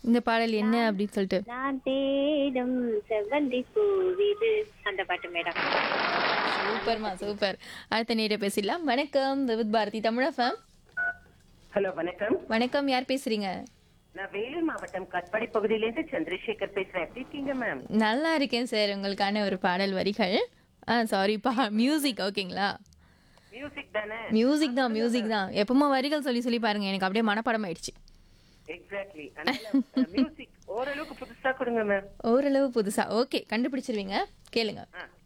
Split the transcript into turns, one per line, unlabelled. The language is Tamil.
இந்த பாடல் என்ன அப்படின்னு சொல்லிட்டு
நான் தேடும் செவ்வந்தி பூவிது அந்த பாட்டு மேடம்
சூப்பர்மா சூப்பர் அடுத்த நேர பேசிடலாம் வணக்கம் விவித் பாரதி தமிழஃபம்
ஹலோ வணக்கம்
வணக்கம் யார் பேசுறீங்க
நான் வேலூர் மாவட்டம் கட்பாடி பகுதியிலேருந்து சந்திரசேகர் பேசுறேன் எப்படி இருக்கீங்க மேம்
நல்லா இருக்கேன் சார் உங்களுக்கான ஒரு பாடல் வரிகள் ஆ சாரிப்பா மியூசிக் ஓகேங்களா
மியூசிக் தானே
மியூசிக் தான் மியூசிக் தான் எப்பவுமே வரிகள் சொல்லி சொல்லி பாருங்க எனக்கு அப்படியே மனப்பாடம் ஆயிடுச்சு
எக்ஸாக்ட்லி மியூசிக் ஓரளவுக்கு புதுசா கொடுங்க மேம்
ஓரளவு புதுசா ஓகே கண்டுபிடிச்சிருவீங்க கேளுங்க
ஆ